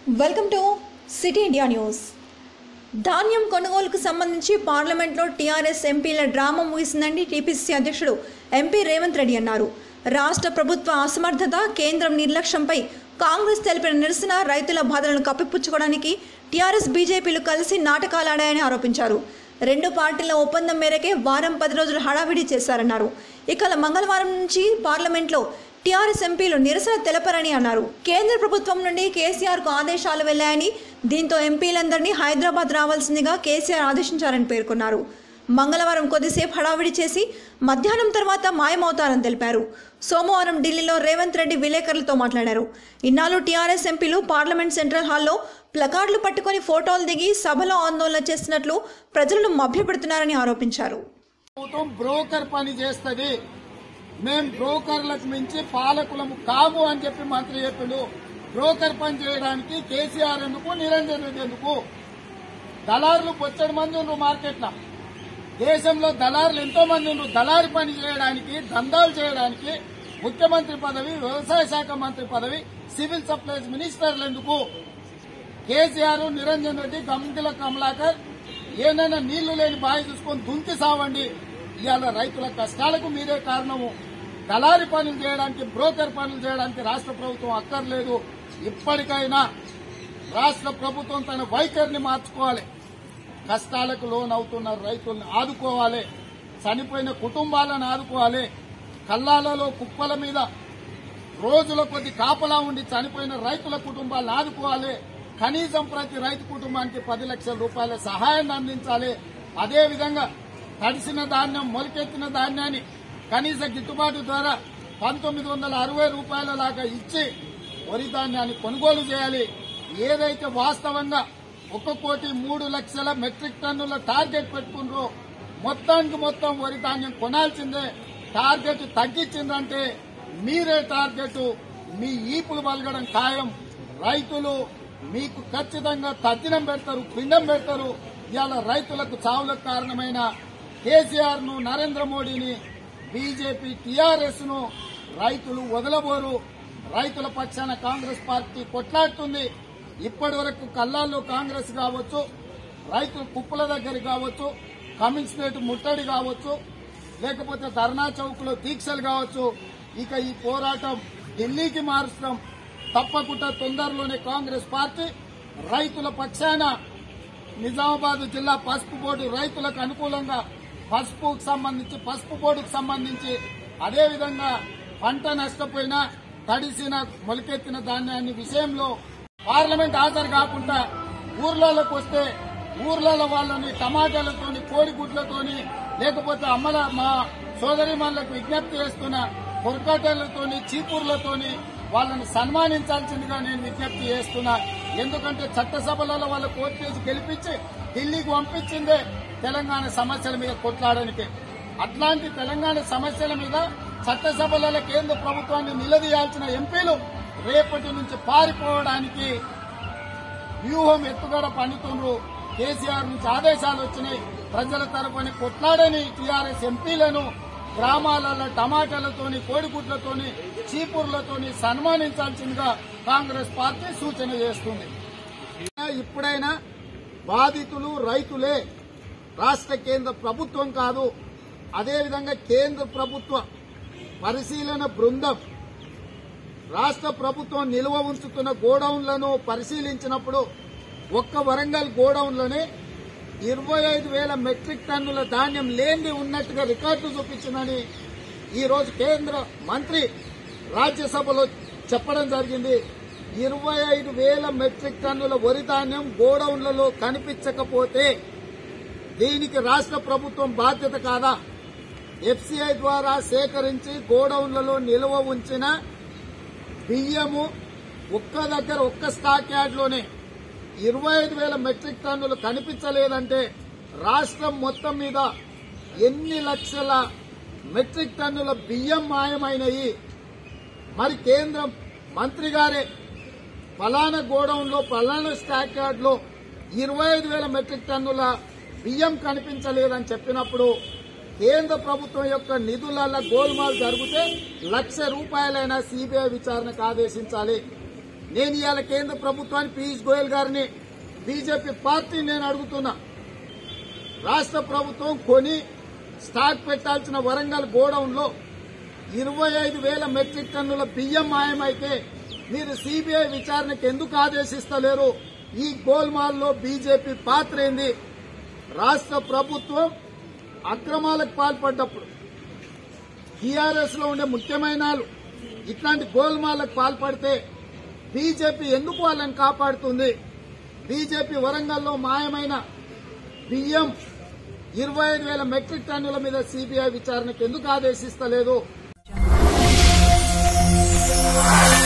welcome to city India news ధాన్యం కొనుగోలుకు సంబంధించి పార్లమెంట్లో టీఆర్ఎస్ ఎంపీల డ్రామా ముగిసిందని టీపీసీ అధ్యక్షుడు ఎంపీ రేవంత్ రెడ్డి అన్నారు రాష్ట్ర ప్రభుత్వ అసమర్థత కేంద్రం నిర్లక్ష్యంపై కాంగ్రెస్ తెలిపిన నిరసన రైతుల బాధలను కప్పిపుచ్చుకోవడానికి టీఆర్ఎస్ బీజేపీలు కలిసి నాటకాలాడాయని ఆరోపించారు రెండు పార్టీల ఒప్పందం మేరకే వారం పది రోజులు హడావిడి చేశారన్నారు ఇక మంగళవారం నుంచి పార్లమెంట్లో టీఆర్ఎస్ ఎంపీలు నిరసన తెలపరని అన్నారు కేంద్ర ప్రభుత్వం నుండి కేసీఆర్కు ఆదేశాలు వెళ్లాయని దీంతో ఎంపీలందరినీ హైదరాబాద్ రావాల్సిందిగా కేసీఆర్ ఆదేశించారని పేర్కొన్నారు మంగళవారం కొద్దిసేపు హడావిడి చేసి మధ్యాహ్నం తర్వాత మాయమవుతారని తెలిపారు సోమవారం ఢిల్లీలో రేవంత్ రెడ్డి విలేకరులతో మాట్లాడారు ఇన్నాళ్ళు టీఆర్ఎస్ ఎంపీలు పార్లమెంట్ సెంట్రల్ హాల్లో ప్లకార్డులు పట్టుకొని ఫోటోలు దిగి సభలో ఆందోళన చేస్తున్నట్లు ప్రజలను మభ్యపెడుతున్నారని ఆరోపించారు ప్రభుత్వం బ్రోకర్ పని చేస్తుంది మేం బ్రోకర్లకు మించి పాలకులము కాము అని చెప్పి మంత్రి చెప్పిండు బ్రోకర్ పని చేయడానికి కేసీఆర్ ఎందుకు నిరంజన్ రెడ్డి ఎందుకు దళారులు బొచ్చడి మంది ఉండ్రు మార్కెట్లో దేశంలో దళారులు ఎంతో మంది ఉండ్రు దళారి పని చేయడానికి దందాలు చేయడానికి ముఖ్యమంత్రి పదవి వ్యవసాయ శాఖ మంత్రి పదవి సివిల్ సప్లైస్ మినిస్టర్లు ఎందుకు కేసీఆర్ నిరంజన్ రెడ్డి గంగిల కమలాకర్ ఏదైనా నీళ్లు లేని బావి చూసుకొని దుంకి సావండి ఇవాళ రైతుల కష్టాలకు మీరే కారణము దళారి పనులు చేయడానికి బ్రోకర్ పనులు చేయడానికి రాష్ట్ర ప్రభుత్వం అక్కర్లేదు ఇప్పటికైనా రాష్ట్ర ప్రభుత్వం తన వైఖరిని మార్చుకోవాలి కష్టాలకు లోన్ అవుతున్న రైతుల్ని ఆదుకోవాలి చనిపోయిన కుటుంబాలను ఆదుకోవాలి కల్లాలలో కుప్పల మీద రోజుల కొద్ది కాపలా ఉండి చనిపోయిన రైతుల కుటుంబాలను ఆదుకోవాలి కనీసం ప్రతి రైతు కుటుంబానికి పది లక్షల రూపాయల సహాయాన్ని అందించాలి అదేవిధంగా తడిసిన ధాన్యం మొలకెత్తిన ధాన్యాన్ని కనీస గిట్టుబాటు ద్వారా పంతొమ్మిది వందల అరవై రూపాయల లాగా ఇచ్చి వరి ధాన్యాన్ని కొనుగోలు చేయాలి ఏదైతే వాస్తవంగా ఒక కోటి మూడు లక్షల మెట్రిక్ టన్నుల టార్గెట్ పెట్టుకున్నారో మొత్తానికి మొత్తం వరి ధాన్యం కొనాల్సిందే టార్గెట్ తగ్గించిందంటే మీరే టార్గెట్ మీ ఈపులు పలగడం ఖాయం రైతులు మీకు ఖచ్చితంగా తద్దినం పెడతారు పిండం పెడతారు ఇవాళ రైతులకు చావులకు కారణమైన కేసీఆర్ ను నరేంద్ర మోడీని బీజేపీ టీఆర్ఎస్ ను రైతులు వదలబోరు రైతుల పక్షాన కాంగ్రెస్ పార్టీ కొట్లాడుతుంది ఇప్పటి వరకు కల్లాల్లో కాంగ్రెస్ కావచ్చు రైతులు కుప్పల దగ్గర కావచ్చు కమిషనరేట్ ముట్టడి కావచ్చు లేకపోతే ధర్నా చౌక్ లో దీక్షలు కావచ్చు ఇక ఈ పోరాటం ఢిల్లీకి మారుస్తాం తప్పకుండా తొందరలోనే కాంగ్రెస్ పార్టీ రైతుల పక్షాన నిజామాబాద్ జిల్లా పసుపు బోర్డు రైతులకు అనుకూలంగా పసుపుకు సంబంధించి పసుపు బోర్డుకు సంబంధించి అదేవిధంగా పంట నష్టపోయిన తడిసిన మొలకెత్తిన ధాన్యాన్ని విషయంలో పార్లమెంట్ హాజరు కాకుండా ఊర్లలోకి వస్తే ఊర్లలో వాళ్ళని టమాటాలతోని కోడిగుడ్లతోని లేకపోతే అమ్మల మా సోదరి విజ్ఞప్తి చేస్తున్న కొరకటలతోని చీపుర్లతోని వాళ్ళని సన్మానించాల్సిందిగా నేను విజ్ఞప్తి చేస్తున్నా ఎందుకంటే చట్టసభలలో వాళ్ళ కోర్టు కేసు గెలిపించి ఢిల్లీకి పంపించిందే తెలంగాణ సమస్యల మీద కొట్లాడడానికి అట్లాంటి తెలంగాణ సమస్యల మీద చట్టసభలలో కేంద్ర ప్రభుత్వాన్ని నిలదీయాల్సిన ఎంపీలు రేపటి నుంచి పారిపోవడానికి వ్యూహం ఎత్తుగడ పండుతుండ్రు కేసీఆర్ నుంచి ఆదేశాలు వచ్చినాయి ప్రజల తరపున కొట్లాడని టీఆర్ఎస్ ఎంపీలను గ్రామాలలో టమాటాలతోని కోడిగుడ్లతోని చీపుర్లతోని సన్మానించాల్సిందిగా కాంగ్రెస్ పార్టీ సూచన చేస్తుంది ఇప్పుడైనా బాధితులు రైతులే రాష్ట్ర కేంద్ర ప్రభుత్వం కాదు అదేవిధంగా కేంద్ర ప్రభుత్వ పరిశీలన బృందం రాష్ట్ర ప్రభుత్వం నిల్వ ఉంచుతున్న గోడౌన్లను పరిశీలించినప్పుడు ఒక్క వరంగల్ గోడౌన్లోనే ఇరవై ఐదు వేల మెట్రిక్ టన్నుల ధాన్యం లేని ఉన్నట్టుగా రికార్డు చూపించిందని ఈ రోజు కేంద్ర మంత్రి రాజ్యసభలో చెప్పడం జరిగింది ఇరవై ఐదు వేల మెట్రిక్ టన్నుల వరి ధాన్యం గోడౌన్లలో కనిపించకపోతే దీనికి రాష్ట్ర ప్రభుత్వం బాధ్యత కాదా ఎఫ్సీఐ ద్వారా సేకరించి గోడౌన్లలో నిల్వ ఉంచిన బియ్యము ఒక్క దగ్గర ఒక్క స్టాక్ యార్డ్లోనే ఇరవై ఐదు వేల మెట్రిక్ టన్నులు కనిపించలేదంటే రాష్ట్రం మొత్తం మీద ఎన్ని లక్షల మెట్రిక్ టన్నుల బియ్యం మాయమైనవి మరి కేంద్రం మంత్రి గారే ఫలానా గోడౌన్లో ఫలానా స్టాక్ యార్డ్లో ఇరవై ఐదు వేల మెట్రిక్ టన్నుల బియ్యం కనిపించలేదని చెప్పినప్పుడు కేంద్ర ప్రభుత్వం యొక్క నిధుల గోల్మాల్ జరిగితే లక్ష రూపాయలైనా సిబిఐ విచారణకు ఆదేశించాలి నేను ఇవాళ కేంద్ర ప్రభుత్వాన్ని పీయూష్ గోయల్ గారిని బీజేపీ పార్టీ నేను అడుగుతున్నా రాష్ట్ర ప్రభుత్వం కొని స్టాక్ పెట్టాల్సిన వరంగల్ గోడౌన్ లో ఇరవై ఐదు వేల మెట్రిక్ టన్నుల బియ్యం మాయమైతే మీరు సిబిఐ విచారణకు ఎందుకు ఆదేశిస్తలేరు ఈ గోల్మాల్లో బీజేపీ పాత్ర ఏంది రాష్ట్ర ప్రభుత్వం అక్రమాలకు పాల్పడ్డప్పుడు టీఆర్ఎస్ లో ఉండే ముఖ్యమైన వాళ్ళు ఇట్లాంటి గోల్మాలకు పాల్పడితే బీజేపీ ఎందుకు వాళ్ళని కాపాడుతుంది బీజేపీ వరంగల్లో మాయమైన బియ్యం ఇరవై ఐదు వేల మెట్రిక్ టన్నుల మీద సిబిఐ విచారణకు ఎందుకు ఆదేశిస్తలేదు